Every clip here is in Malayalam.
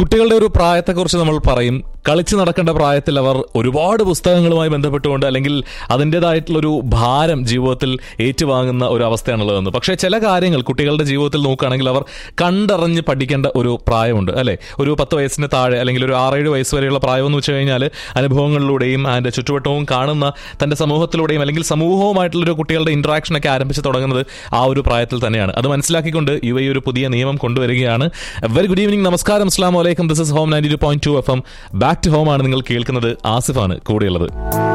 കുട്ടികളുടെ ഒരു പ്രായത്തെക്കുറിച്ച് നമ്മൾ പറയും കളിച്ചു നടക്കേണ്ട പ്രായത്തിൽ അവർ ഒരുപാട് പുസ്തകങ്ങളുമായി ബന്ധപ്പെട്ടുകൊണ്ട് അല്ലെങ്കിൽ അതിൻ്റെതായിട്ടുള്ളൊരു ഭാരം ജീവിതത്തിൽ ഏറ്റുവാങ്ങുന്ന ഒരു അവസ്ഥയാണുള്ളതെന്ന് പക്ഷേ ചില കാര്യങ്ങൾ കുട്ടികളുടെ ജീവിതത്തിൽ നോക്കുകയാണെങ്കിൽ അവർ കണ്ടറിഞ്ഞ് പഠിക്കേണ്ട ഒരു പ്രായമുണ്ട് അല്ലെ ഒരു പത്ത് വയസ്സിന് താഴെ അല്ലെങ്കിൽ ഒരു ആറേഴ് വയസ്സ് വരെയുള്ള പ്രായം എന്ന് വെച്ച് കഴിഞ്ഞാൽ അനുഭവങ്ങളിലൂടെയും അതിൻ്റെ ചുറ്റുവട്ടവും കാണുന്ന തൻ്റെ സമൂഹത്തിലൂടെയും അല്ലെങ്കിൽ സമൂഹവുമായിട്ടുള്ളൊരു കുട്ടികളുടെ ഇന്ററാക്ഷൻ ഒക്കെ ആരംഭിച്ച് തുടങ്ങുന്നത് ആ ഒരു പ്രായത്തിൽ തന്നെയാണ് അത് മനസ്സിലാക്കിക്കൊണ്ട് യു എ ഒരു പുതിയ നിയമം കൊണ്ടുവരികയാണ് വെരി ഗുഡ് ഈവനിങ് നമസ്കാരം അസ്ലാം വലൈക്കും this is home ninety two point two F M back to home ആണ് നിങ്ങൾ കേൾക്കുന്നത് ആസിഫാണ് കൂടെയുള്ളത്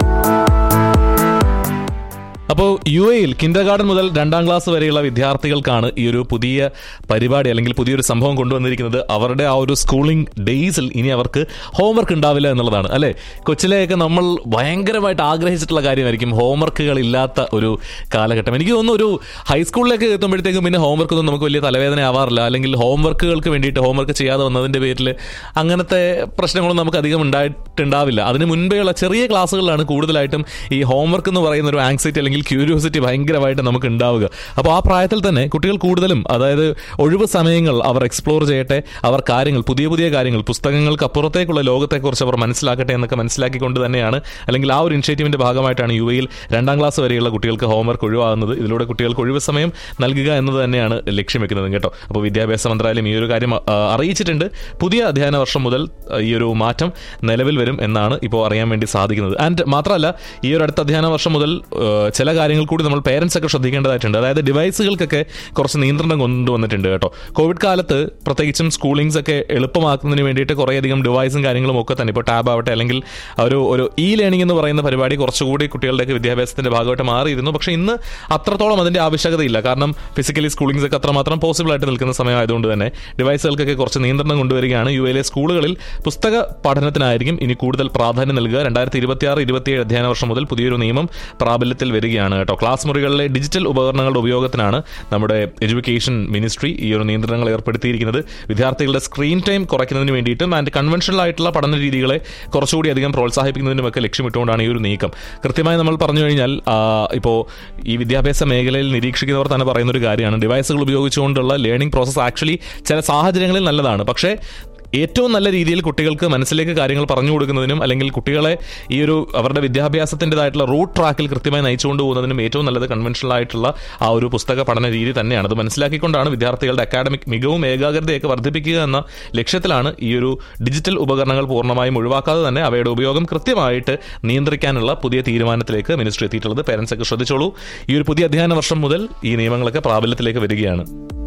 അപ്പോൾ യു എയിൽ കിൻഡർ ഗാർഡൻ മുതൽ രണ്ടാം ക്ലാസ് വരെയുള്ള വിദ്യാർത്ഥികൾക്കാണ് ഈ ഒരു പുതിയ പരിപാടി അല്ലെങ്കിൽ പുതിയൊരു സംഭവം കൊണ്ടുവന്നിരിക്കുന്നത് അവരുടെ ആ ഒരു സ്കൂളിംഗ് ഡേയ്സിൽ ഇനി അവർക്ക് ഹോംവർക്ക് ഉണ്ടാവില്ല എന്നുള്ളതാണ് അല്ലേ കൊച്ചിലെയൊക്കെ നമ്മൾ ഭയങ്കരമായിട്ട് ആഗ്രഹിച്ചിട്ടുള്ള കാര്യമായിരിക്കും ഹോംവർക്കുകൾ ഇല്ലാത്ത ഒരു കാലഘട്ടം എനിക്ക് തോന്നുന്നു ഒരു ഹൈസ്കൂളിലേക്ക് എത്തുമ്പോഴത്തേക്കും പിന്നെ ഹോംവർക്ക് ഒന്നും നമുക്ക് വലിയ തലവേദന ആവാറില്ല അല്ലെങ്കിൽ ഹോംവർക്കുകൾക്ക് വേണ്ടിയിട്ട് ഹോംവർക്ക് ചെയ്യാതെ വന്നതിന്റെ പേരിൽ അങ്ങനത്തെ പ്രശ്നങ്ങളൊന്നും നമുക്ക് അധികം ഉണ്ടായിട്ടുണ്ടാവില്ല അതിന് മുൻപേയുള്ള ചെറിയ ക്ലാസ്സുകളിലാണ് കൂടുതലായിട്ടും ഈ ഹോംവർക്ക് എന്ന് പറയുന്ന ഒരു ആങ്സൈറ്റി അല്ലെങ്കിൽ ക്യൂരിയോസിറ്റി ഭയങ്കരമായിട്ട് നമുക്ക് ഉണ്ടാവുക അപ്പോൾ ആ പ്രായത്തിൽ തന്നെ കുട്ടികൾ കൂടുതലും അതായത് ഒഴിവ് സമയങ്ങൾ അവർ എക്സ്പ്ലോർ ചെയ്യട്ടെ അവർ കാര്യങ്ങൾ പുതിയ പുതിയ കാര്യങ്ങൾ പുസ്തകങ്ങൾക്ക് അപ്പുറത്തേക്കുള്ള ലോകത്തെക്കുറിച്ച് അവർ മനസ്സിലാക്കട്ടെ എന്നൊക്കെ മനസ്സിലാക്കിക്കൊണ്ട് തന്നെയാണ് അല്ലെങ്കിൽ ആ ഒരു ഇനിഷ്യേറ്റീവിന്റെ ഭാഗമായിട്ടാണ് യു എയിൽ രണ്ടാം ക്ലാസ് വരെയുള്ള കുട്ടികൾക്ക് ഹോംവർക്ക് ഒഴിവാകുന്നത് ഇതിലൂടെ കുട്ടികൾക്ക് ഒഴിവ് സമയം നൽകുക എന്നത് തന്നെയാണ് ലക്ഷ്യം വെക്കുന്നത് കേട്ടോ അപ്പോൾ വിദ്യാഭ്യാസ മന്ത്രാലയം ഈ ഒരു കാര്യം ആ, അറിയിച്ചിട്ടുണ്ട് പുതിയ അധ്യയന വർഷം മുതൽ ആ, ഈ ഒരു മാറ്റം നിലവിൽ വരും എന്നാണ് ഇപ്പോൾ അറിയാൻ വേണ്ടി സാധിക്കുന്നത് ആൻഡ് മാത്രമല്ല ഈ ഒരു അടുത്ത അധ്യയന വർഷം മുതൽ ആ, ചില കാര്യങ്ങൾ കൂടി നമ്മൾ പേരൻസ് ഒക്കെ ശ്രദ്ധിക്കേണ്ടതായിട്ടുണ്ട് അതായത് ഡിവൈസുകൾക്കൊക്കെ കുറച്ച് നിയന്ത്രണം കൊണ്ടുവന്നിട്ടുണ്ട് കേട്ടോ കോവിഡ് കാലത്ത് പ്രത്യേകിച്ചും സ്കൂളിങ്സ് ഒക്കെ എളുപ്പമാക്കുന്നതിന് വേണ്ടിയിട്ട് കുറേയധികം ഡിവൈസും കാര്യങ്ങളും ഒക്കെ തന്നെ ഇപ്പോൾ ടാബ് ആവട്ടെ അല്ലെങ്കിൽ ഒരു ഒരു ഇ ലേണിംഗ് എന്ന് പറയുന്ന പരിപാടി കുറച്ചുകൂടി കുട്ടികളുടെയൊക്കെ വിദ്യാഭ്യാസത്തിന്റെ ഭാഗമായിട്ട് മാറിയിരുന്നു പക്ഷേ ഇന്ന് അത്രത്തോളം അതിന്റെ ആവശ്യകതയില്ല കാരണം ഫിസിക്കലി സ്കൂളിങ്സ് ഒക്കെ അത്രമാത്രം പോസിബിൾ ആയിട്ട് നിൽക്കുന്ന സമയമായതുകൊണ്ട് തന്നെ ഡിവൈസുകൾക്കൊക്കെ കുറച്ച് നിയന്ത്രണം കൊണ്ടുവരികയാണ് യു എയിലെ സ്കൂളുകളിൽ പുസ്തക പഠനത്തിനായിരിക്കും ഇനി കൂടുതൽ പ്രാധാന്യം നൽകുക രണ്ടായിരത്തി ഇരുപത്തി ആറ് ഇരുപത്തിയേഴ് അധ്യയന വർഷം മുതൽ പുതിയൊരു നിയമം പ്രാബല്യത്തിൽ വരികയാണ് കേട്ടോ ക്ലാസ് മുറികളിലെ ഡിജിറ്റൽ ഉപകരണങ്ങളുടെ ഉപയോഗത്തിനാണ് നമ്മുടെ എഡ്യൂക്കേഷൻ മിനിസ്ട്രി ഈ ഒരു നിയന്ത്രണങ്ങൾ ഏർപ്പെടുത്തിയിരിക്കുന്നത് വിദ്യാർത്ഥികളുടെ സ്ക്രീൻ ടൈം കുറയ്ക്കുന്നതിന് വേണ്ടിയിട്ടും ആൻഡ് കൺവെൻഷണൽ ആയിട്ടുള്ള പഠന രീതികളെ കുറച്ചുകൂടി അധികം പ്രോത്സാഹിപ്പിക്കുന്നതിനുമൊക്കെ ലക്ഷ്യമിട്ടുകൊണ്ടാണ് ഈ ഒരു നീക്കം കൃത്യമായി നമ്മൾ പറഞ്ഞു കഴിഞ്ഞാൽ ഇപ്പോൾ ഈ വിദ്യാഭ്യാസ മേഖലയിൽ നിരീക്ഷിക്കുന്നവർ തന്നെ പറയുന്ന ഒരു കാര്യമാണ് ഡിവൈസുകൾ ഉപയോഗിച്ചുകൊണ്ടുള്ള ലേണിംഗ് പ്രോസസ്സ് ആക്ച്വലി ചില സാഹചര്യങ്ങളിൽ നല്ലതാണ് പക്ഷേ ഏറ്റവും നല്ല രീതിയിൽ കുട്ടികൾക്ക് മനസ്സിലേക്ക് കാര്യങ്ങൾ പറഞ്ഞു കൊടുക്കുന്നതിനും അല്ലെങ്കിൽ കുട്ടികളെ ഈ ഒരു അവരുടെ വിദ്യാഭ്യാസത്തിൻ്റെതായിട്ടുള്ള റൂട്ട് ട്രാക്കിൽ കൃത്യമായി നയിച്ചുകൊണ്ട് പോകുന്നതിനും ഏറ്റവും നല്ലത് കൺവെൻഷണൽ ആയിട്ടുള്ള ആ ഒരു പുസ്തക പഠന രീതി തന്നെയാണ് അത് മനസ്സിലാക്കിക്കൊണ്ടാണ് വിദ്യാർത്ഥികളുടെ അക്കാഡമിക് മികവും ഏകാഗ്രതയൊക്കെ വർദ്ധിപ്പിക്കുക എന്ന ലക്ഷ്യത്തിലാണ് ഈ ഒരു ഡിജിറ്റൽ ഉപകരണങ്ങൾ പൂർണ്ണമായും ഒഴിവാക്കാതെ തന്നെ അവയുടെ ഉപയോഗം കൃത്യമായിട്ട് നിയന്ത്രിക്കാനുള്ള പുതിയ തീരുമാനത്തിലേക്ക് മിനിസ്ട്രി എത്തിയിട്ടുള്ളത് പേരൻസ് ഒക്കെ ശ്രദ്ധിച്ചോളൂ ഈ ഒരു പുതിയ അധ്യയന വർഷം മുതൽ ഈ നിയമങ്ങളൊക്കെ പ്രാബല്യത്തിലേക്ക് വരികയാണ്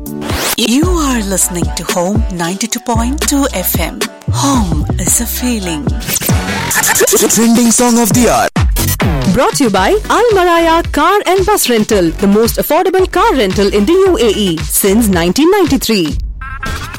You are listening to Home 92.2 FM. Home is a feeling. Trending song of the hour. Brought to you by Al Maraya Car and Bus Rental, the most affordable car rental in the UAE since 1993.